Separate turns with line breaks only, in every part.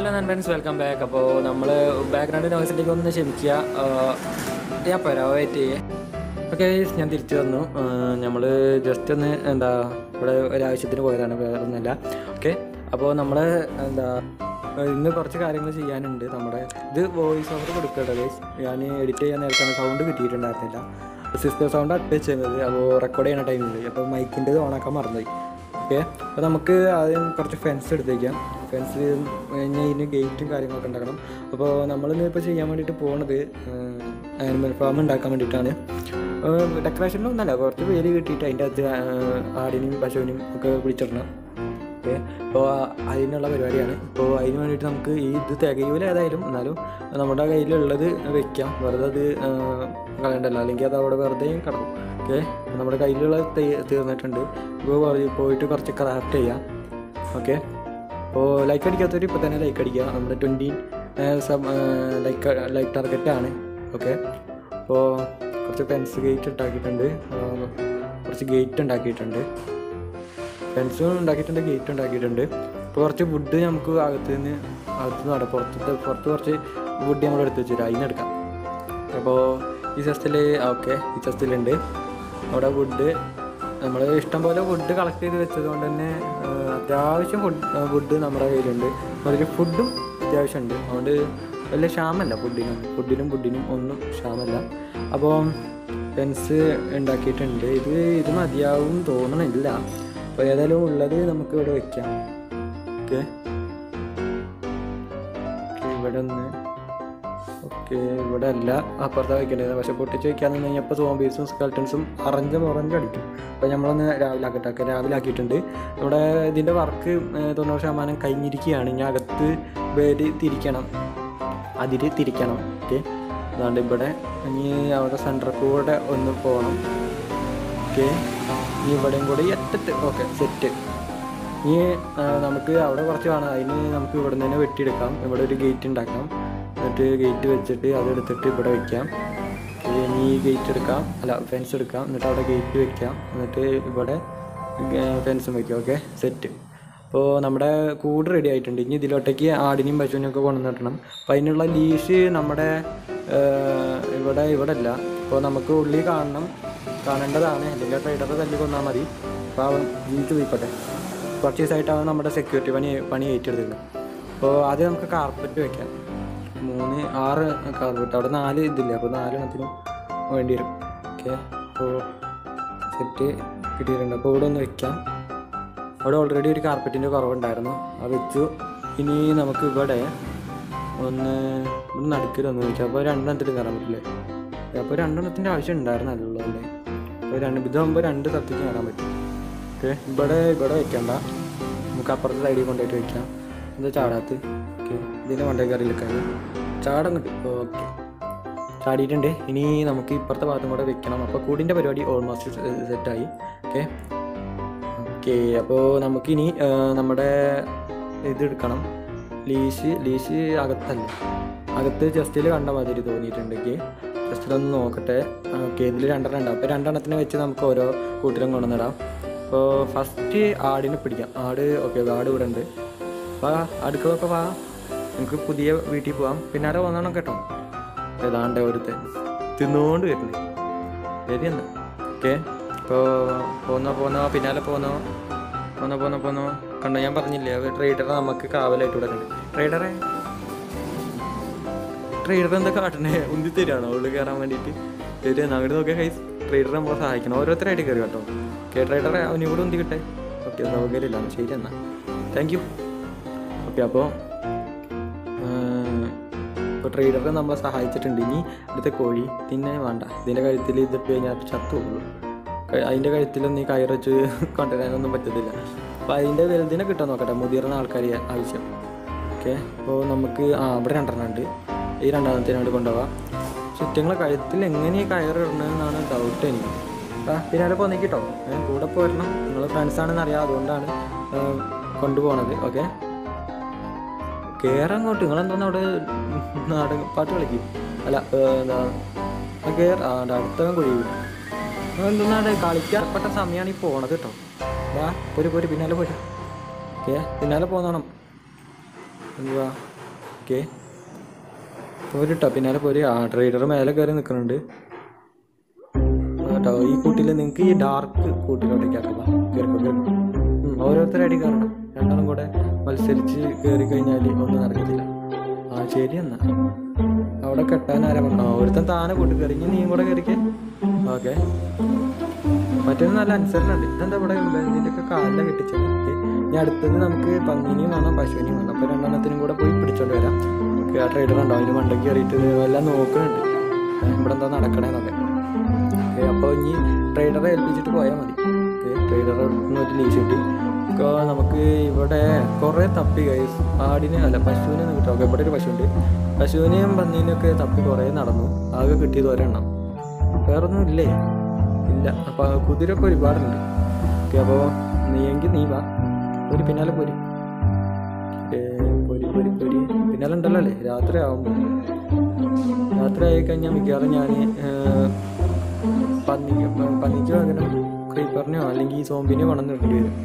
hello ഞാൻ friends welcome back അപ്പോൾ നമ്മൾ ബാക്ക്ഗ്രൗണ്ട് നോയ്സിലേക്ക് ഒന്ന് ക്ഷമിക്കുക ആ, ഞാൻ പോരാ വെയിറ്റ് ചെയ്യേ ഓക്കെ ഞാൻ തിരിച്ചു വന്നു നമ്മൾ ജസ്റ്റ് ഒന്ന് എന്താ ഇവിടെ ഒരാവശ്യത്തിന് പോയതാണ് വേറെ ഒന്നുമല്ല ഓക്കെ അപ്പോൾ നമ്മൾ എന്താ ഇന്ന് കുറച്ച് കാര്യങ്ങൾ ചെയ്യാനുണ്ട് നമ്മുടെ ഇത് വോയിസ് ഓവർ കൊടുക്കേണ്ടത് ഞാൻ എഡിറ്റ് ചെയ്യാൻ നേരത്താണ് സൗണ്ട് കിട്ടിയിട്ടുണ്ടായിരുന്നില്ല സിസ്റ്റർ സൗണ്ട് അറ്റ് ചെയ്യുന്നത് അപ്പോൾ റെക്കോർഡ് ചെയ്യുന്ന ടൈമിൽ അപ്പോൾ മൈക്കിൻ്റെ ഓണാക്കാൻ മറന്നുപോയി ഓക്കെ അപ്പോൾ നമുക്ക് ആദ്യം കുറച്ച് ഫെൻസ് എടുത്തേക്കാം ഫെൻസ് കഴിഞ്ഞാൽ ഇതിന് ഗേറ്റും കാര്യങ്ങളൊക്കെ ഉണ്ടാക്കണം അപ്പോൾ നമ്മളിന്ന് ഇപ്പോൾ ചെയ്യാൻ വേണ്ടിയിട്ട് പോണത് ആനിമൽ ഫാം ഉണ്ടാക്കാൻ വേണ്ടിയിട്ടാണ് ഡെക്കറേഷനും ഒന്നല്ല കുറച്ച് പേര് കിട്ടിയിട്ട് അതിൻ്റെ അകത്ത് ആടിനും പശുവിനും ഒക്കെ വിളിച്ചിടണം ഓക്കെ അപ്പോൾ അതിനുള്ള പരിപാടിയാണ് ഇപ്പോൾ അതിന് വേണ്ടിയിട്ട് നമുക്ക് ഈ ഇത് തികയൂല ഏതായാലും എന്നാലും നമ്മുടെ കയ്യിലുള്ളത് വെക്കാം വെറുതെ അത് ആ, കളയണ്ടല്ലോ അല്ലെങ്കിൽ അത് അവിടെ വെറുതെ കിടക്കും ഓക്കെ നമ്മുടെ കയ്യിലുള്ള തീർന്നിട്ടുണ്ട് ഇപ്പോൾ പോയി- പോയിട്ട് കുറച്ച് ക്രാഫ്റ്റ് ചെയ്യാം ഓക്കെ അപ്പോൾ ലൈക്ക് അടിക്കാത്തവർ ഇപ്പോൾ തന്നെ ലൈക്ക് അടിക്കുക നമ്മുടെ ട്വൻറ്റി സബ് ലൈക്ക് ലൈക്ക് ടാർഗറ്റാണ് ഓക്കെ അപ്പോൾ കുറച്ച് ഫെൻസ് ഗേറ്റ് ഉണ്ടാക്കിയിട്ടുണ്ട് ആ, കുറച്ച് ഗേറ്റ് ഉണ്ടാക്കിയിട്ടുണ്ട് ഫെൻസും ഉണ്ടാക്കിയിട്ടുണ്ട് ഗേറ്റ് ഉണ്ടാക്കിയിട്ടുണ്ട് ഇപ്പോൾ കുറച്ച് വുഡ് നമുക്ക് അകത്ത് നിന്ന് അകത്ത് നിന്ന് വേണ്ട പുറത്ത് പുറത്ത് കുറച്ച് വുഡ് നമ്മൾ എടുത്ത് വെച്ചിട്ട് അതിന് എടുക്കാം അപ്പോൾ ഈ ചെസ്റ്റിൽ ഓക്കെ ഈ ചെസ്റ്റിലുണ്ട് അവിടെ വുഡ് നമ്മൾ ഇഷ്ടം പോലെ വുഡ് കളക്ട് ചെയ്ത് വെച്ചത് കൊണ്ട് തന്നെ ആ, അത്യാവശ്യം ഫുഡ് വുഡ് നമ്മുടെ കയ്യിലുണ്ട് അതിൽ ഫുഡും അത്യാവശ്യമുണ്ട് അതുകൊണ്ട് വലിയ ക്ഷാമല്ല ഫുഡിനും ഫുഡിനും ഫുഡിനും ഒന്നും ക്ഷാമല്ല അപ്പോൾ ഫെൻസ് ഉണ്ടാക്കിയിട്ടുണ്ട് ഇത് ഇത് മതിയാവും തോന്നണില്ല അപ്പോൾ ഏതായാലും ഉള്ളത് നമുക്ക് ഇവിടെ വെക്കാം ഓക്കെ ഇവിടെ ഒന്ന് ഓക്കെ ഇവിടെ അല്ല അപ്പുറത്ത് വയ്ക്കേണ്ടത് പക്ഷെ പൊട്ടിച്ച് വെക്കാന്ന് കഴിഞ്ഞപ്പോൾ സോംബീസും സ്കൾട്ടൻസും അറഞ്ച് മുറഞ്ച് അടിക്കും അപ്പോൾ നമ്മളൊന്ന് രാവിലെ ആക്കട്ടെ ഒക്കെ രാവിലെ ആക്കിയിട്ടുണ്ട് ഇവിടെ ഇതിൻ്റെ വർക്ക് തൊണ്ണൂറ് ശതമാനം കഴിഞ്ഞിരിക്കുകയാണ് ഇനി അകത്ത് വേര് തിരിക്കണം അതിൽ തിരിക്കണം ഓക്കെ അതുകൊണ്ട് ഇവിടെ ഇനി അവിടെ സെൻറ്ററിൽ കൂടെ ഒന്ന് പോകണം ഓക്കെ ഇനി ഇവിടെയും കൂടി എത്തട്ട് ഓക്കെ സെറ്റ് ഇനി ആ, നമുക്ക് അവിടെ കുറച്ച് വേണം അതിന് നമുക്ക് ഇവിടെ നിന്ന് തന്നെ വെട്ടിയെടുക്കാം ഇവിടെ ഒരു ഗേറ്റ് ഉണ്ടാക്കാം എന്നിട്ട് ഗേറ്റ് വെച്ചിട്ട് അതെടുത്തിട്ട് ഇവിടെ വെക്കാം ഓക്കേ, ഇനി ഈ ഗേറ്റ് എടുക്കാം അല്ല ഫെൻസ് എടുക്കാം എന്നിട്ട് അവിടെ ഗേറ്റ് വെക്കാം എന്നിട്ട് ഇവിടെ ഫെൻസും വെക്കാം ഓക്കെ സെറ്റ് അപ്പോൾ നമ്മുടെ കൂട് റെഡി ആയിട്ടുണ്ട് ഇനി ഇതിലോട്ടേക്ക് ആടിനെയും പശുവിനെയും ഒക്കെ കൊണ്ടുവന്നിട്ടണം അപ്പോൾ അതിനുള്ള ലീഷ് നമ്മുടെ ആ, ഇവിടെ ഇവിടെ അല്ല അപ്പോൾ നമുക്ക് ഉള്ളി കാണണം കാണേണ്ടതാണ് അല്ലെങ്കിൽ ട്രേഡറെ തല്ലി കൊന്നാൽ മതി അപ്പോൾ അവൻ ജീവിച്ചു പോയിക്കോട്ടെ കുറച്ച് ദിവസമായിട്ട് അവൻ നമ്മുടെ സെക്യൂരിറ്റി പണി പണി ഏറ്റെടുത്തിരുന്നു അപ്പോൾ ആദ്യം നമുക്ക് കാർപ്പറ്റ് വെക്കാം മൂന്ന് ആറ് കാർപ്പറ്റ് അവിടെ നാല് ഇതില്ല അപ്പോൾ നാലെണ്ണത്തിനും വേണ്ടി വരും ഓക്കെ അപ്പോൾ സെറ്റ് കിട്ടിയിട്ടുണ്ട് അപ്പോൾ ഇവിടെ ഒന്ന് വെക്കാം അവിടെ ഓൾറെഡി ഒരു കാർപ്പറ്റിൻ്റെ കുറവുണ്ടായിരുന്നു അത് വെച്ചു ഇനി നമുക്ക് ഇവിടെ ഒന്ന് ഇവിടെ നടുക്കിലൊന്ന് വെച്ചു അപ്പോൾ രണ്ടെണ്ണത്തിൽ കയറാൻ പറ്റില്ലേ അപ്പോൾ രണ്ടെണ്ണത്തിൻ്റെ ആവശ്യം ഉണ്ടായിരുന്നല്ലോ അല്ലേ അപ്പോൾ രണ്ട് ഇതാകുമ്പോൾ രണ്ട് തത്തിക്ക് കയറാൻ പറ്റും ഓക്കെ ഇവിടെ ഇവിടെ വെക്കണ്ട നമുക്ക് അപ്പുറത്തെ സൈഡിൽ കൊണ്ടുപോയിട്ട് വെക്കാം എന്താ ചാടാത്ത് ഓക്കെ ഇതിൻ്റെ മണ്ടേ കയറിയിലൊക്കെ ചാടം കിട്ടും ഓക്കെ ചാടിയിട്ടുണ്ട് ഇനി നമുക്ക് ഇപ്പുറത്തെ ഭാഗത്തും കൂടെ വെക്കണം അപ്പോൾ കൂടിൻ്റെ പരിപാടി ഓൾമോസ്റ്റ് സെറ്റായി ഓക്കെ ഓക്കെ അപ്പോൾ നമുക്കിനി ആ, നമ്മുടെ ഇത് എടുക്കണം ലീഷ് ലീഷ് അകത്തല്ല അകത്ത് ജസ്റ്റിൽ കണ്ട മാതിരി തോന്നിയിട്ടുണ്ടെങ്കിൽ ജസ്റ്റിലൊന്ന് നോക്കട്ടെ ഓക്കെ ഇതിൽ രണ്ടെണ്ണം ഉണ്ടാവും അപ്പോൾ രണ്ടെണ്ണത്തിന് വെച്ച് നമുക്ക് ഓരോ കൂട്ടിലും കൊണ്ടുവന്നിടാം അപ്പോൾ ഫസ്റ്റ് ആടിനെ പിടിക്കാം ആട് ഓക്കെ ആട് ഇവിടെ ഉണ്ട് വാ അടുക്കളൊക്കെ വാ നമുക്ക് പുതിയ വീട്ടിൽ പോവാം പിന്നാലെ വന്നോണം കേട്ടോ ഏതാണ്ട് ഒരുത്തൻ തിന്നുകൊണ്ട് വരുന്നത് ശരി എന്നാ ഓക്കെ ഇപ്പോൾ പോന്നോ പോന്നോ പിന്നാലെ പോന്നോ പോന്നോ പോന്നോ പോന്നോ കണ്ടോ ഞാൻ പറഞ്ഞില്ലേ ട്രേഡറെ നമുക്ക് കാവലായിട്ട് ഇവിടെ കണ്ട് ട്രേഡറെ ട്രേഡർ എന്താ കാട്ടണേ ഉന്തി തരികയാണോ ഉള്ളിൽ കയറാൻ വേണ്ടിയിട്ട് ശരി എന്നാ അങ്ങോട്ട് നോക്കിയാൽ കൈ ട്രേഡറെ നമ്മളെ സഹായിക്കണം ഓരോരുത്തരായിട്ട് കയറി കേട്ടോ ഓക്കെ ട്രേഡറെ അവന് ഇവിടെ ഉന്തി കിട്ടെ ഓക്കെ സൗകര്യമില്ല ശരി എന്നാ താങ്ക് യു ഓക്കെ അപ്പോൾ ഇപ്പോൾ ട്രേഡറെ നമ്മളെ സഹായിച്ചിട്ടുണ്ട് ഇനി അടുത്ത കോഴി പിന്നെ വേണ്ട ഇതിൻ്റെ കഴുത്തിൽ ഇതിട്ട് കഴിഞ്ഞാൽ ചത്തു പോകുള്ളൂ ക- അതിൻ്റെ കഴുത്തിലൊന്നും ഈ കയറ് വെച്ച് കൊണ്ടുവരാനൊന്നും പറ്റത്തില്ല അപ്പോൾ അതിൻ്റെ വലുതിനെ കിട്ടാൻ നോക്കട്ടെ മുതിർന്ന ആൾക്കാർ ആവശ്യം ഓക്കെ അപ്പോൾ നമുക്ക് ആ ഇവിടെ രണ്ടെണ്ണം ഉണ്ട് ഈ രണ്ടാമത്തേനോട് കൊണ്ടുപോകാം ചുറ്റങ്ങളെ കഴുത്തിൽ എങ്ങനെ ഈ കയറ് ഇടണമെന്നാണ് ഡൗട്ട് എനിക്ക് ആ പിന്നാലെ പോന്നേക്കിട്ടോ ഞാൻ കൂടെ പോരണം നിങ്ങൾ ഫ്രണ്ട്സാണെന്ന് അറിയാം അതുകൊണ്ടാണ് ആ, കൊണ്ടുപോകണത് ഓക്കെ കേറങ്ങോട്ട് നിങ്ങളെന്താന്ന് അവിടെ നാടക പാട്ട് കളിക്കും അല്ല ഏ, എന്താ ആ കേറ ആ ദാ അടുത്തവൻ കുഴി എന്താണ് കളിക്കാപ്പെട്ട സമയമാണ് ഈ പോണത് കേട്ടോ ദാ പോര് പോര് പിന്നാലെ പോര് ഓക്കെ പിന്നാലെ പോന്നോണം എന്തുവാ ഓക്കെ പോരിട്ടോ പിന്നാലെ പോര് ആ ട്രേഡർ മേലെ കയറി നിൽക്കുന്നുണ്ട് കേട്ടോ ഈ കൂട്ടിൽ നിങ്ങൾക്ക് ഈ ഡാർക്ക് കൂട്ടിലോട്ടേക്ക് ആക്കുക കയറിക്കോ കയറിക്കോ ഉം, ഓരോരുത്തരായിട്ട് കയറണം രണ്ടാളും കൂടെ മത്സരിച്ച് കയറി കഴിഞ്ഞാൽ ഒന്നും നടക്കത്തില്ല ആ ശരി എന്നാ അവിടെ കെട്ടാൻ ആരാ പറഞ്ഞോ ഒരുത്തൻ താനെ കൂട്ടി കയറി ഇനി നീയും കൂടെ കയറിക്കേ ഓക്കെ മറ്റൊരു നല്ല അനുസരണുണ്ട് ഇതെന്താ ഇവിടെ ഇതിൻ്റെ ഒക്കെ കാലിലെ കെട്ടിച്ചത് ഇനി അടുത്തത് നമുക്ക് പന്നിനെയും വേണം പശുവിനെയും വേണം അപ്പോൾ രണ്ടെണ്ണത്തിനും കൂടെ പോയി പിടിച്ചോണ്ട് വരാം ഓക്കെ ആ ട്രേഡർ ഉണ്ടോ അതിന് മണ്ടയ്ക്ക് കയറിയിട്ട് എല്ലാം നോക്കുന്നുണ്ട് ഏ, ഇവിടെ എന്താ നടക്കണേന്നൊക്കെ ഓക്കെ അപ്പോൾ ഇനി ട്രേഡറെ ഏൽപ്പിച്ചിട്ട് പോയാൽ മതി ഓക്കെ ട്രേഡറെ ഒരു ലീസ് കിട്ടി അപ്പോൾ നമുക്ക് ഇവിടെ കുറേ തപ്പി കൈസ് ആടിനെ അല്ല പശുവിനെ കിട്ടും ഓക്കെ ഇവിടെ ഒരു പശുവുണ്ട് പശുവിനെയും പന്നീനെയൊക്കെ തപ്പി കുറേ നടന്നു ആകെ കിട്ടിയത് ഒരെണ്ണം വേറൊന്നും ഇല്ലേ ഇല്ല അപ്പോൾ കുതിരയൊക്കെ ഒരുപാടുണ്ട് ഓക്കെ അപ്പോൾ നീയെങ്കിൽ നീ വാ ഒരു പിന്നാലെ പോരി ഏ, പൊരി പൊരി പൊരി പിന്നാലെ ഉണ്ടല്ലോ അല്ലേ രാത്രി ആവുമ്പോൾ രാത്രി ആയി കഴിഞ്ഞാൽ മിക്കവാറും ഞാൻ പന്നിക്ക് പന്നിക്ക് പകരം ക്രീപ്പറിനെയോ അല്ലെങ്കിൽ ഈ സോമ്പിനെയോ കൊണ്ടുവന്നിടേണ്ടി വരും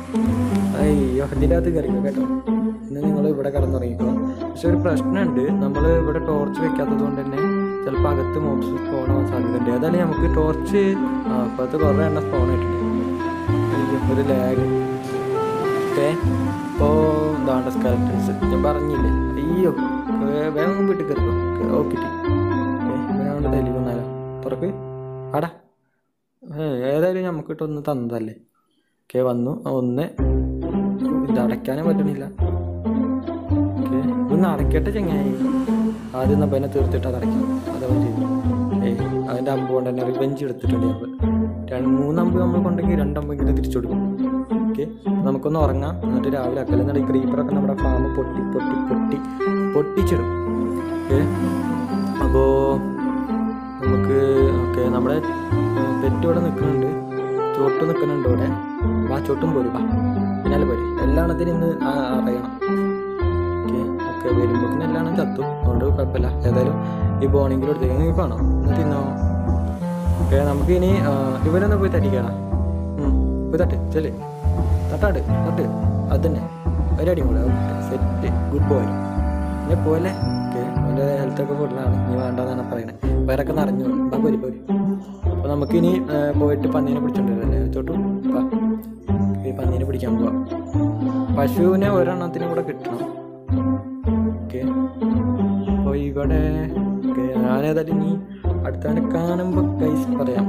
അയ്യോ ഇതിൻ്റെ അകത്ത് കയറിക്കോ കേട്ടോ ഇന്ന് നിങ്ങൾ ഇവിടെ കിടന്നുറങ്ങിക്കോ പക്ഷെ ഒരു പ്രശ്നമുണ്ട് നമ്മൾ ഇവിടെ ടോർച്ച് വെക്കാത്തത് കൊണ്ട് തന്നെ ചിലപ്പോൾ അകത്ത് മോബ്സ് സ്പോൺ ആവാൻ സാധ്യതയുണ്ട് ഏതായാലും നമുക്ക് ടോർച്ച് ആ അപ്പോഴത്തെ കുറേ എണ്ണം സ്പോൺ ആയിട്ടുണ്ട് അയ്യോ, ഒരു ലാഗ് ഓക്കെ ഇപ്പോൾ ദാണ്ട സ്കലറ്റൻസ് ഞാൻ പറഞ്ഞില്ലേ അയ്യോ വേ- വേഗം വീട്ടിൽ കയറിക്കോ ഓക്കെ ഇവനാണ്ട് ഡൽഹി വന്നാലോ തുറക്ക് ആടാ ഏ, ഏതായാലും നമുക്ക് ഇട്ടൊന്ന് തന്നതല്ലേ ഓക്കെ വന്നു ആ, ഒന്ന് ഇത് അടയ്ക്കാനും പറ്റണില്ല ഓക്കെ ഒന്ന് അടയ്ക്കട്ടെ ചെങ്ങായി ആദ്യം നമ്മൾ അതിനെ തീർത്തിട്ട് അത് അടയ്ക്കാം അതവൻ ചെയ്തു ഏയ് അതിൻ്റെ അമ്പ് കൊണ്ട് തന്നെ റിവെഞ്ച് എടുത്തിട്ടുണ്ട് ഞങ്ങൾ രണ്ട് മൂന്നമ്പ് നമ്മൾ കൊണ്ടെങ്കിൽ രണ്ടമ്പെങ്കിലും തിരിച്ചു കൊടുക്കും ഓക്കെ നമുക്കൊന്ന് ഉറങ്ങാം എന്നിട്ട് രാവിലെ ആക്കല്ല എന്നിട്ട് ഈ ക്രീപ്പറൊക്കെ നമ്മുടെ ഫാം പൊട്ടി പൊട്ടി പൊട്ടി പൊട്ടിച്ചിടും ഓക്കെ അപ്പോൾ നമുക്ക് ഓക്കെ നമ്മുടെ പെറ്റ് ഇവിടെ നിൽക്കുന്നുണ്ട് ചോട്ട് നിൽക്കുന്നുണ്ട് ഇവിടെ വാ ചോട്ടും പോരും വാ പിന്നാലെ പോരെ എല്ലാണത്തിനും ഇന്ന് ആ- അറിയണം ഓക്കെ ഓക്കെ വരുമ്പോഴത്തേനും എല്ലാം ചത്തും അതുകൊണ്ട് കുഴപ്പമില്ല ഏതായാലും ഈ ബോണിങ്ങിൽ എടുത്തേക്ക് നീ കാണോ എന്നിട്ട് തിന്നോ ഓക്കെ നമുക്ക് ഇനി ഇവരൊന്ന് പോയി തട്ടിക്കണം പോയി തട്ട് ചെല് തട്ടാട് തട്ട് അത് തന്നെ ഒരടിയും കൂടെ സെറ്റ് ഗുഡ് ബോയ് പിന്നെ പോലെ ഓക്കെ അവൻ്റെ ഹെൽത്തൊക്കെ കൂടുതലാണ് ഇനി വേണ്ടെന്നാണ് പറയുന്നത് വേറൊക്കെ നിറഞ്ഞു ബാ പോരി പോരി അപ്പോൾ നമുക്കിനി ആ, പോയിട്ട് പന്നീനെ പിടിച്ചോണ്ടിരല്ലേ ചോട്ടു വാ ഈ പന്നീനെ പിടിക്കാൻ പോവാം പശുവിനെ ഒരെണ്ണത്തിനും കൂടെ കിട്ടണം ഓക്കെ അപ്പോൾ ഇവിടെ ഓക്കെ ഞാനേതായാലും ഇനി അടുത്തവനെ കാണുമ്പോൾ കൈസ് പറയാം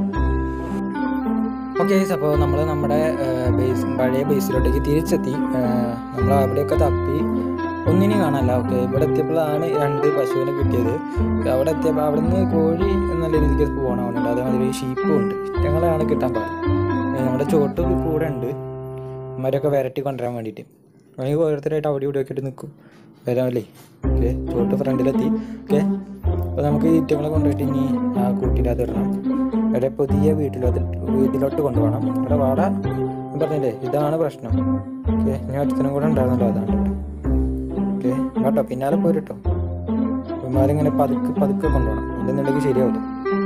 ഓക്കെ അപ്പോൾ നമ്മൾ നമ്മുടെ ബേസ് പഴയ ബേസിലോട്ടേക്ക് തിരിച്ചെത്തി നമ്മൾ അവിടെയൊക്കെ തപ്പി ഒന്നിനും കാണാനല്ല ഓക്കെ ഇവിടെ എത്തിയപ്പോഴാണ് രണ്ട് പശുവിനെ കിട്ടിയത് അവിടെ എത്തിയപ്പോൾ അവിടെ നിന്ന് കോഴി നല്ല രീതിക്ക് പോകണമുണ്ട് അതേമാതിരി ഷീപ്പും ഉണ്ട് ഞങ്ങളാണ് കിട്ടാൻ പാട് ഏ, നമ്മുടെ ചോട്ട് കൂടെ ഉണ്ട് ഇവരൊക്കെ വരട്ടി കൊണ്ടുവരാൻ വേണ്ടിയിട്ട് അല്ലെങ്കിൽ ഓരോരുത്തരായിട്ട് അവിടെ ഇവിടെ ഒക്കെ നിൽക്കും വരാമല്ലേ ഓക്കെ ചോട്ട് ഫ്രണ്ടിലെത്തി ഓക്കെ അപ്പോൾ നമുക്ക് ഈ ഇറ്റങ്ങളെ കൊണ്ടുപോയിട്ട് ഇനി ആ കൂട്ടിനകത്ത് ഇടണം ഇവിടെ പുതിയ വീട്ടിലോട്ട് വീട്ടിലോട്ട് കൊണ്ടുപോകണം ഇവിടെ വാട ഞാൻ പറഞ്ഞില്ലേ ഇതാണ് പ്രശ്നം ഓക്കെ ഞാൻ ഒരുത്തനും കൂടെ ഉണ്ടായിരുന്നല്ലോ അതാണ് ഓക്കെ കേട്ടോ പിന്നാലെ പോരിട്ടോ ഇവന്മാരിങ്ങനെ പതുക്കെ പതുക്കെ കൊണ്ടുപോകണം ഇല്ലെന്നുണ്ടെങ്കിൽ ശരിയാവില്ല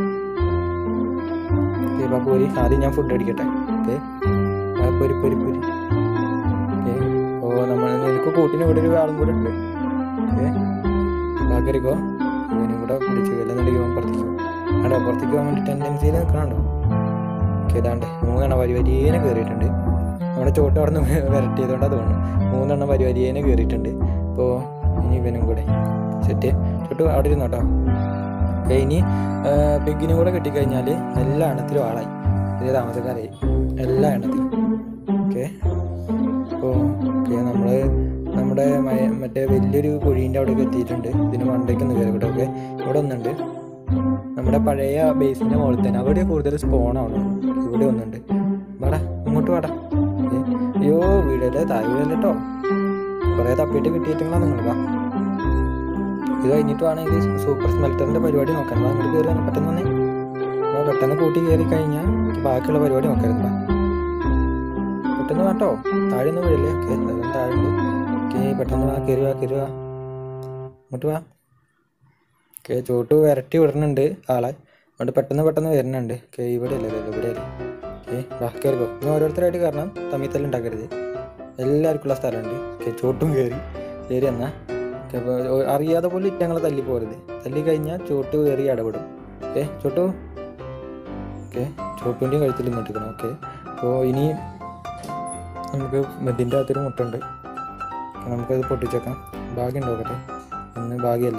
ഓക്കെ ഇപ്പം പോരി ആദ്യം ഞാൻ ഫുഡ് അടിക്കട്ടെ ഓക്കെ പൊരി പൊരി പൊരി ഓക്കെ ഓ നമ്മൾ എനിക്ക് കൂട്ടിന് ഇവിടെ ഒരു ആളും കൂടെ ഉണ്ട് ഓക്കെ ബാക്കറിക്കോ ഇവനും കൂടെ പിടിച്ചു അല്ലെന്നുണ്ടെങ്കിൽ ഇവൻ പുറത്തേക്ക് പോകും ആണ്ടോ പുറത്തേക്ക് പോകാൻ വേണ്ടി ടെൻഡൻസിയിൽ നിൽക്കണുണ്ടോ ഓക്കെ ഇതാണ്ട് മൂന്നെണ്ണം വരി വരിയേനെ കയറിയിട്ടുണ്ട് നമ്മുടെ ചോട്ട് അവിടെ നിന്ന് വരട്ടിയതുകൊണ്ടാണ് തോന്നുന്നു മൂന്നെണ്ണം വരി വരിയേനെ കയറിയിട്ടുണ്ട് അപ്പോൾ ഇനി ഇവനും കൂടെ സെറ്റ് ചോട്ട് അവിടെ ഇരുന്നോട്ടോ ഓക്കെ ഇനി പിഗിനും കൂടെ കിട്ടിക്കഴിഞ്ഞാൽ എല്ലാ എണ്ണത്തിലും ആളായി ഇത് താമസക്കാരായി എല്ലാ എണ്ണത്തിലും ഓക്കെ അപ്പോൾ ഓക്കെ നമ്മൾ നമ്മുടെ മയ- മറ്റേ വലിയൊരു കുഴീൻ്റെ അവിടേക്ക് എത്തിയിട്ടുണ്ട് ഇതിന് മണ്ടയ്ക്ക് ഒന്ന് കയറി കേട്ടോ ഓക്കെ ഇവിടെ ഒന്നുണ്ട് നമ്മുടെ പഴയ ബേസിൻ്റെ മുകളിൽ തന്നെ അവിടെ കൂടുതൽ സ്പോണാണ് ഇവിടെ ഒന്നുണ്ട് വാടാ ഇങ്ങോട്ട് വാടാ ഏ, അയ്യോ വീടല്ലേ താഴെ വീടല്ലേ കേട്ടോ കുറേ തപ്പിയിട്ട് കിട്ടിയിട്ടുങ്ങളാ നിങ്ങൾ വാ ഇത് കഴിഞ്ഞിട്ട് വേണമെങ്കിൽ സൂപ്പർ സ്മെൽറ്ററിൻ്റെ പരിപാടി നോക്കാൻ വാ അങ്ങോട്ട് കയറി വന്ന് പെട്ടെന്ന് വന്നേ വാ, പെട്ടെന്ന് കൂട്ടി കയറി കഴിഞ്ഞാൽ ബാക്കിയുള്ള പരിപാടി നോക്കരുത് വാ പെട്ടെന്ന് വേട്ടോ താഴെ ഒന്നും വീഴല്ലേ ഓക്കെ താഴെ ഓക്കെ പെട്ടെന്ന് വാ കയറി വാ കയറി വാ ഇങ്ങോട്ട് വാ ഓക്കെ ചോട്ട് വരട്ടി വിടുന്നുണ്ട് ആളെ അതുകൊണ്ട് പെട്ടെന്ന് പെട്ടെന്ന് വരുന്നുണ്ട് ഓക്കെ ഇവിടെ അല്ലേ ഇവിടെ അല്ലേ ഓക്കെ വാ കയറിക്കോ ഇനി ഓരോരുത്തരായിട്ട് കാരണം തമ്മിൽ തല്ല് ഉണ്ടാക്കരുത് എല്ലാവർക്കുള്ള സ്ഥലമുണ്ട് ഓക്കെ ചോട്ടും കയറി കയറി എന്നാ ഓക്കെ ചിലപ്പോൾ അറിയാതെ പോലും ഇറ്റങ്ങളെ തല്ലി പോരുത് തല്ലി കഴിഞ്ഞാൽ ചോട്ട് കയറി ഇടപെടും ഓക്കെ ചോട്ടു ഓക്കെ ചോട്ടുവിൻ്റെയും കഴുത്തിൽ ഇങ്ങോട്ടിക്കണം ഓക്കെ അപ്പോൾ ഇനി നമുക്ക് ഇതിൻ്റെ അകത്തൊരു മുട്ടുണ്ട് നമുക്കത് പൊട്ടിച്ചേക്കാം ഭാഗ്യം നോക്കട്ടെ ഇന്ന് ഭാഗ്യമല്ല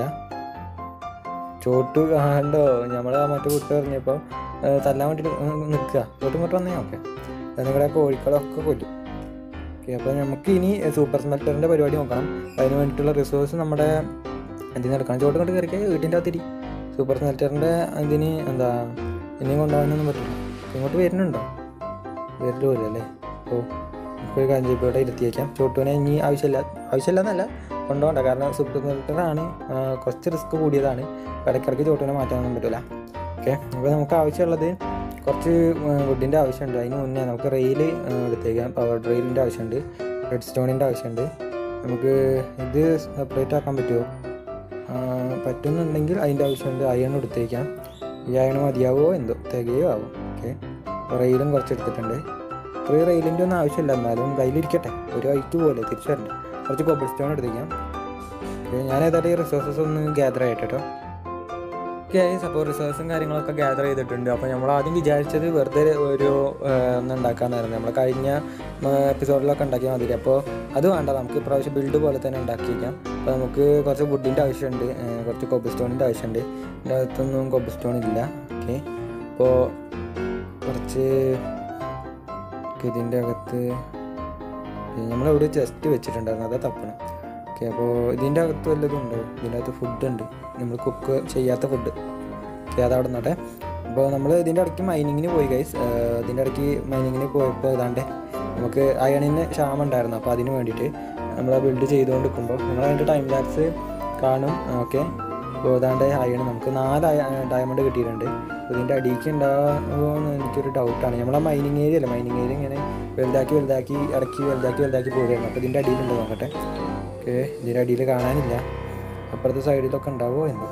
ചോട്ട് കണ്ടോ നമ്മളെ ആ മറ്റേ കുട്ടി പറഞ്ഞപ്പോൾ തല്ലാൻ വേണ്ടിയിട്ട് നിൽക്കുക ചോട്ട് ഇങ്ങോട്ട് വന്നേ ഓക്കെ നിങ്ങളുടെ കോഴിക്കളൊക്കെ കൊല്ലും ഓക്കെ അപ്പോൾ നമുക്ക് ഇനി സൂപ്പർ സ്മെൽറ്ററിൻ്റെ പരിപാടി നോക്കണം അപ്പോൾ അതിന് വേണ്ടിയിട്ടുള്ള റിസോഴ്സ് നമ്മുടെ എന്തിനു നടക്കണം ചോട്ട് കൊണ്ട് കയറിക്കുക വീട്ടിൻ്റെ അകത്തിരി സൂപ്പർ സ്മെൽറ്ററിൻ്റെ ഇതിന് എന്താ ഇനിയും കൊണ്ടുപോകാനൊന്നും പറ്റില്ല ഇങ്ങോട്ട് വരുന്നുണ്ടോ വരല് പോലും അല്ലേ അപ്പോൾ നമുക്കൊരു കാര്യം ചെയ്യും ഇവിടെ ഇരുത്തിയേക്കാം ചോട്ടുവിനെ ഇനി ആവശ്യമില്ല ആവശ്യമില്ല എന്നല്ല കൊണ്ടുപോകണ്ട കാരണം സൂപ്പർ സ്മെൽറ്ററാണ് കുറച്ച് റിസ്ക് കൂടിയതാണ് ഇടയ്ക്കിടയ്ക്ക് ചോട്ടുവിനെ മാറ്റാനൊന്നും പറ്റില്ല ഓക്കെ അപ്പോൾ നമുക്ക് ആവശ്യമുള്ളത് കുറച്ച് വുഡിൻ്റെ ആവശ്യമുണ്ട് അതിന് മുന്നേ നമുക്ക് റെയിൽ എടുത്തേക്കാം പവർ റെയിലിൻ്റെ ആവശ്യമുണ്ട് റെഡ് സ്റ്റോണിൻ്റെ ആവശ്യമുണ്ട് നമുക്ക് ഇത് സെപ്പറേറ്റ് ആക്കാൻ പറ്റുമോ ആ, പറ്റുന്നുണ്ടെങ്കിൽ അതിൻ്റെ ആവശ്യമുണ്ട് അയൺ എടുത്തേക്കാം ഈ അയൺ മതിയാവോ എന്തോ തികയോ ആവും ഓക്കെ റെയിലും കുറച്ച് എടുത്തിട്ടുണ്ട് ഇത്രയും റെയിലിൻ്റെ ഒന്നും ആവശ്യമില്ല എന്നാലും കയ്യിലിരിക്കട്ടെ ഒരു ഹൈറ്റ് പോലെ തിരിച്ചു വരണ്ട കുറച്ച് കോബിൾ സ്റ്റോൺ എടുത്തേക്കാം ഓക്കെ ഞാൻ ഏതായാലും ഈ റിസോഴ്സസ് ഒന്ന് ഗ്യാദർ ആയിട്ട് കേട്ടോ ഗൈസ് അപ്പോൾ റിസോഴ്സും കാര്യങ്ങളൊക്കെ ഗ്യാദർ ചെയ്തിട്ടുണ്ട് അപ്പോൾ നമ്മൾ ആദ്യം വിചാരിച്ചത് വെറുതെ ഒരു ഒന്ന് ഉണ്ടാക്കാനായിരുന്നു നമ്മൾ കഴിഞ്ഞ എപ്പിസോഡിലൊക്കെ ഉണ്ടാക്കിയ മാതിരി അപ്പോൾ അത് വേണ്ട നമുക്ക് ഇപ്രാവശ്യം ബിൽഡ് പോലെ തന്നെ ഉണ്ടാക്കിയിരിക്കാം അപ്പോൾ നമുക്ക് കുറച്ച് വുഡിൻ്റെ ആവശ്യമുണ്ട് ഏഹ് കുറച്ച് കോബിൾ സ്റ്റോണിൻ്റെ ആവശ്യമുണ്ട് ഇതിൻ്റെ അകത്തൊന്നും കോബിൾ സ്റ്റോൺ ഇല്ല ഓക്കെ അപ്പോൾ കുറച്ച് ഇതിൻ്റെ അകത്ത് നമ്മളെവിടെ ചെസ്റ്റ് വെച്ചിട്ടുണ്ടായിരുന്നു അതാ തപ്പണം ഓക്കെ അപ്പോൾ ഇതിൻ്റെ അകത്ത് വല്ലതും ഉണ്ടോ ഇതിൻ്റെ അകത്ത് ഫുഡ് ഉണ്ട് നമ്മൾ കുക്ക് ചെയ്യാത്ത ഫുഡ് ഓക്കെ അതവിടെ നിന്നോട്ടെ അപ്പോൾ നമ്മൾ ഇതിൻ്റെ ഇടയ്ക്ക് മൈനിങ്ങിന് പോയി ഗൈസ് ഇതിൻ്റെ ഇടയ്ക്ക് മൈനിങ്ങിന് പോയപ്പോൾ ഇതാണ്ട് നമുക്ക് അയണിന് ക്ഷാമം ഉണ്ടായിരുന്നു അപ്പോൾ അതിന് വേണ്ടിയിട്ട് നമ്മൾ ബിൽഡ് ചെയ്തുകൊണ്ട് നിൽക്കുമ്പോൾ നമ്മൾ അതിൻ്റെ ടൈം ലാപ്സ് കാണും ഓക്കെ അപ്പോൾ ഇതാണ്ട് അയൺ നമുക്ക് നാല് ഡയമണ്ട് കിട്ടിയിട്ടുണ്ട് അപ്പോൾ ഇതിൻ്റെ അടിയിലേക്ക് ഉണ്ടാകുമോ എന്ന് എനിക്കൊരു ഡൗട്ടാണ് നമ്മളെ മൈനിങ് ഏരിയ അല്ലേ മൈനിങ് ഏരിയ ഇങ്ങനെ വലുതാക്കി വലുതാക്കി ഇറക്കി വലുതാക്കി വലുതാക്കി പോവുകയായിരുന്നു അപ്പോൾ ഇതിൻ്റെ അടിയിലുണ്ട് നോക്കട്ടെ ഓക്കെ ഇതിൻ്റെ അടിയിൽ കാണാനില്ല അപ്പുറത്തെ സൈഡിലൊക്കെ ഉണ്ടാവുമോ എന്തോ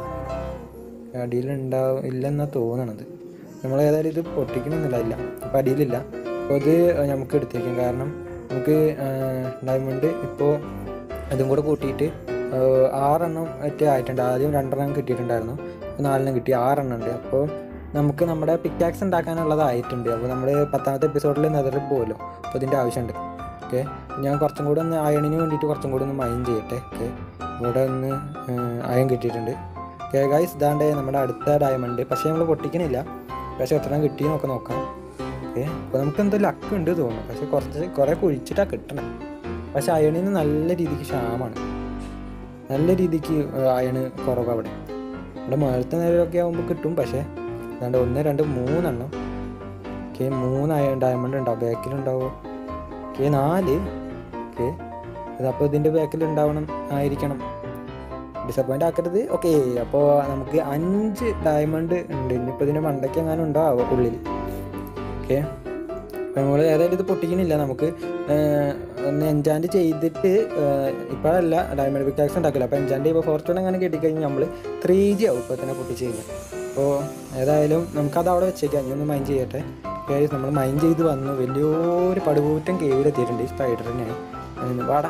അടിയിലുണ്ടാവും ഇല്ലെന്നാണ് തോന്നണത് നമ്മൾ ഏതായാലും ഇത് പൊട്ടിക്കണമെന്നില്ല ഇല്ല അപ്പോൾ അടിയിലില്ല അപ്പോൾ ഇത് നമുക്ക് എടുത്തേക്കാം കാരണം നമുക്ക് ഡയമണ്ട് ഇപ്പോൾ അതും കൂടെ കൂട്ടിയിട്ട് ആ, ആറെണ്ണം ഒറ്റ ആയിട്ടുണ്ട് ആദ്യം രണ്ടെണ്ണം കിട്ടിയിട്ടുണ്ടായിരുന്നു ഇപ്പോൾ നാലെണ്ണം കിട്ടി ആറെണ്ണം ഉണ്ട് അപ്പോൾ നമുക്ക് നമ്മുടെ പിക്കാക്സ് ഉണ്ടാക്കാനുള്ളതായിട്ടുണ്ട് അപ്പോൾ നമ്മൾ പത്താമത്തെ എപ്പിസോഡിൽ നെതറിൽ പോകുമല്ലോ അപ്പോൾ ഇതിൻ്റെ ആവശ്യമുണ്ട് ഓക്കെ ഞാൻ കുറച്ചും കൂടെ ഒന്ന് അയണിന് വേണ്ടിയിട്ട് കുറച്ചും കൂടെ ഒന്ന് മൈൻ ചെയ്യട്ടെ ഓക്കെ ഇവിടെ ഒന്ന് അയൺ കിട്ടിയിട്ടുണ്ട് ഓക്കെ ഗൈസ് ഇതാണ്ട് നമ്മുടെ അടുത്ത ഡയമണ്ട് പക്ഷേ നമ്മൾ പൊട്ടിക്കണില്ല പക്ഷേ എത്ര കിട്ടി നമുക്ക് നോക്കാം ഓക്കെ അപ്പോൾ നമുക്ക് എന്തോ ലക്ക് ഉണ്ട് തോന്നുന്നു പക്ഷേ കുറച്ച് കുറേ കുഴിച്ചിട്ടാണ് കിട്ടണം പക്ഷേ അയണിന് നല്ല രീതിക്ക് ക്ഷാമമാണ് നല്ല രീതിക്ക് അയണ് കുറവ് അവിടെ ഇവിടെ മുകളിലത്തെ നേരമൊക്കെ ആകുമ്പോൾ കിട്ടും പക്ഷേ അതാണ്ട് ഒന്ന് രണ്ട് മൂന്നെണ്ണം ഓക്കെ മൂന്ന് അയൺ ഡയമണ്ട് ഉണ്ടാവും ബാക്കിലുണ്ടാവും ഓക്കെ നാല് ഓക്കെ അപ്പോൾ ഇതിൻ്റെ ബാക്കിൽ ഉണ്ടാവണം ആയിരിക്കണം ഡിസപ്പോയിൻ്റ് ആക്കരുത് ഓക്കെ അപ്പോൾ നമുക്ക് അഞ്ച് ഡയമണ്ട് ഉണ്ട് ഇനിയിപ്പോൾ ഇതിൻ്റെ മണ്ടയ്ക്ക് എങ്ങാനും ഉണ്ടാവും ഉള്ളിൽ ഓക്കെ അപ്പോൾ നമ്മൾ ഏതായാലും ഇത് പൊട്ടിക്കണില്ല നമുക്ക് ഏഹ്, ഒന്ന് എൻജാൻറ്റ് ചെയ്തിട്ട് ഏഹ്, ഇപ്പോഴല്ല ഡയമണ്ട് പിക്കാക്സ് ഉണ്ടാക്കില്ല അപ്പോൾ എൻജാൻറ്റ് ചെയ്യുമ്പോൾ ഫോർച്യൂൺ അങ്ങനെ കിട്ടിക്കഴിഞ്ഞാൽ നമ്മൾ ത്രീ ജി ആവും ഇപ്പോൾ തന്നെ പൊട്ടിച്ച് കഴിഞ്ഞാൽ അപ്പോൾ ഏതായാലും നമുക്കത് അവിടെ വെച്ചേക്കാം ഇനി ഒന്ന് മൈൻഡ് ചെയ്യട്ടെ ഗൈസ് നമ്മൾ മൈൻഡ് ചെയ്ത് വന്നു വലിയൊരു പടുകൂറ്റൻ കേവിലെത്തിയിട്ടുണ്ട് ഈ സ്പൈഡറിനെ വാടാ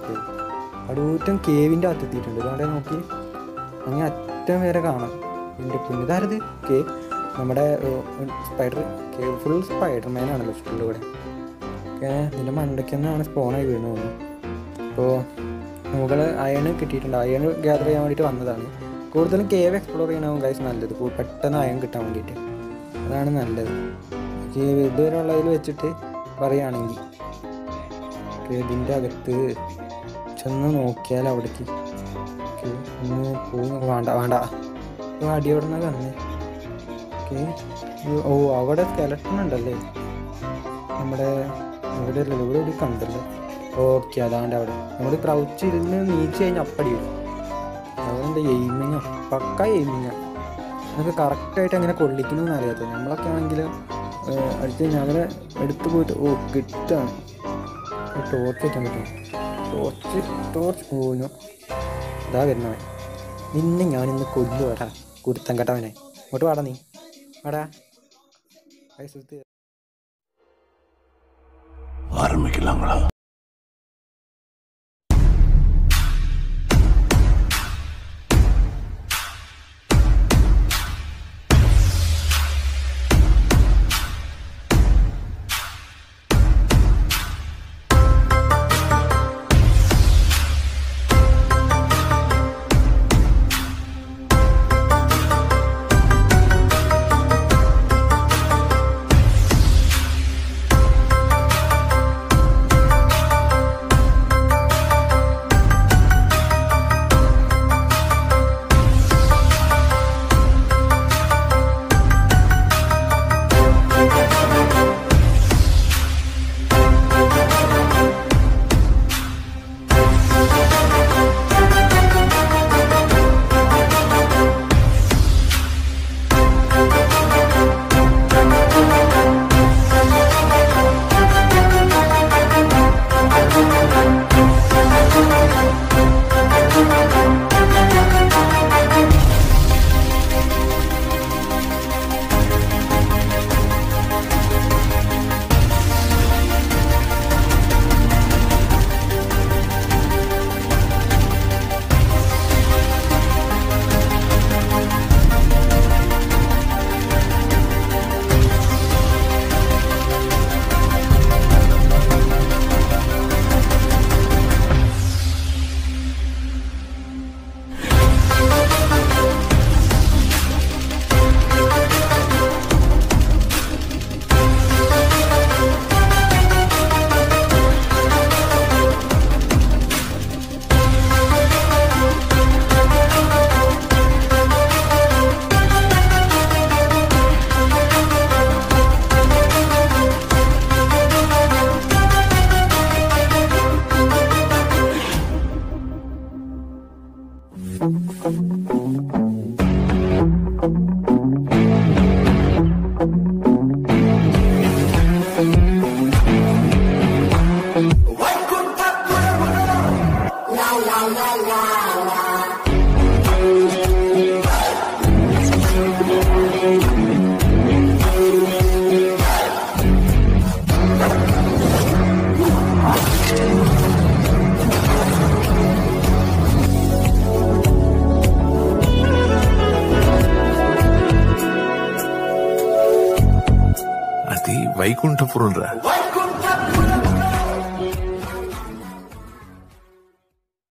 പടുകൂറ്റൻ കേവിൻ്റെ അകത്ത് എത്തിയിട്ടുണ്ട് ഇതാണ്ടെ നോക്കി അങ്ങനെ അറ്റം വരെ കാണാം എൻ്റെ പുണ്യതാരത് കേ നമ്മുടെ സ്പൈഡർ കേ ഫുൾ സ്പൈഡർമാൻ ആണല്ലോ ഫുള്ള് ഇവിടെ ഓക്കെ ഇതിൻ്റെ മണ്ടയ്ക്ക് തന്നെയാണ് സ്പോണായി വീണു തോന്നുന്നു അപ്പോൾ മുകൾ അയണ് കിട്ടിയിട്ടുണ്ട് അയൺ ഗ്യാദർ ചെയ്യാൻ വേണ്ടിയിട്ട് വന്നതാണ് കൂടുതലും കേവ് എക്സ്പ്ലോർ ചെയ്യണവും ഗൈസ് നല്ലത് കൂ- പെട്ടെന്ന് അയൺ കിട്ടാൻ വേണ്ടിയിട്ട് അതാണ് നല്ലത് എനിക്ക് ഇതുവരെ ഉള്ളതിൽ വെച്ചിട്ട് പറയുകയാണെങ്കിൽ ഇതിൻ്റെ അകത്ത് ചെന്ന് നോക്കിയാൽ അവിടേക്ക് ഓക്കെ ഒന്ന് പോകുന്ന വേണ്ട വേണ്ട ഇത് അടിയോടുന്ന കന്ന് ഓക്കെ ഓ അവിടെ സ്കെലട്ടൺ ഉണ്ടല്ലേ നമ്മുടെ ഇവിടെ അല്ലല്ലോ ഇവിടെ ഒരു കണ്ടല്ലോ ഓക്കെ അതാണ്ട് അവിടെ നമ്മൾ ക്രൗച്ച് ഇരുന്ന് നീച്ച് കഴിഞ്ഞാൽ അപ്പടി വരും അതുകൊണ്ട് എയിമിങ്ങ പക്ക എയിമിങ്ങ നമുക്ക് കറക്റ്റായിട്ട് എങ്ങനെ കൊള്ളിക്കണമെന്ന് അറിയാത്തത് നമ്മളൊക്കെ ആണെങ്കിൽ അടുത്ത് കഴിഞ്ഞാൽ അവരെ എടുത്തു പോയിട്ട് ഓ കിട്ടാണ് ടോർച്ച് വയ്ക്കാൻ പറ്റും ടോർച്ച് ടോർച്ച് ഓനോ ഇതാ വരുന്നവൻ നിന്നെ ഞാനിന്ന് കൊല്ലു വാടാ കുരുത്തം കേട്ടവനെ ഇങ്ങോട്ട് വാടാ നീ വാടാ ഹായ് സുഹൃത്ത്
ஆரம்பிக்கலாங்களா வைகுண்டபுரம்ன்ற